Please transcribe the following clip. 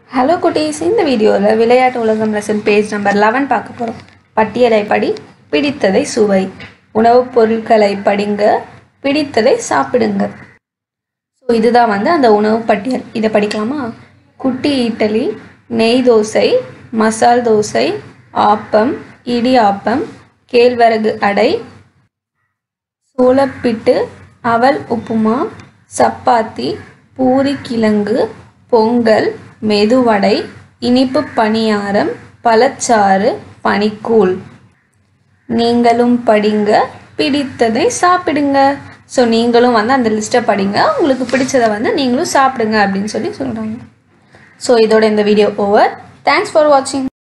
hello குட்டீஸ் இந்த வீடியோவில் விளையாட்டு உலகம் லெசன் பேஜ் நம்பர் லெவன் பார்க்க போகிறோம் பட்டியலை படி பிடித்ததை சுவை உணவுப் பொருட்களை படிங்க பிடித்ததை சாப்பிடுங்க ஸோ இதுதான் வந்து அந்த உணவு பட்டியல் இதை படிக்கலாமா குட்டி இட்லி நெய் தோசை மசால் தோசை ஆப்பம் இடி ஆப்பம் கேழ்வரகு அடை சோளப்பிட்டு அவல் உப்புமா சப்பாத்தி பூரி கிழங்கு பொங்கல் மெதுவடை இனிப்பு பணியாரம் பழச்சாறு பனிக்கூழ் நீங்களும் படிங்க பிடித்ததை சாப்பிடுங்க ஸோ நீங்களும் வந்து அந்த லிஸ்ட்டை படிங்க உங்களுக்கு பிடிச்சதை வந்து நீங்களும் சாப்பிடுங்க அப்படின்னு சொல்லி சொல்கிறாங்க ஸோ இதோட இந்த வீடியோ ஓவர் தேங்க்ஸ் ஃபார் வாட்சிங்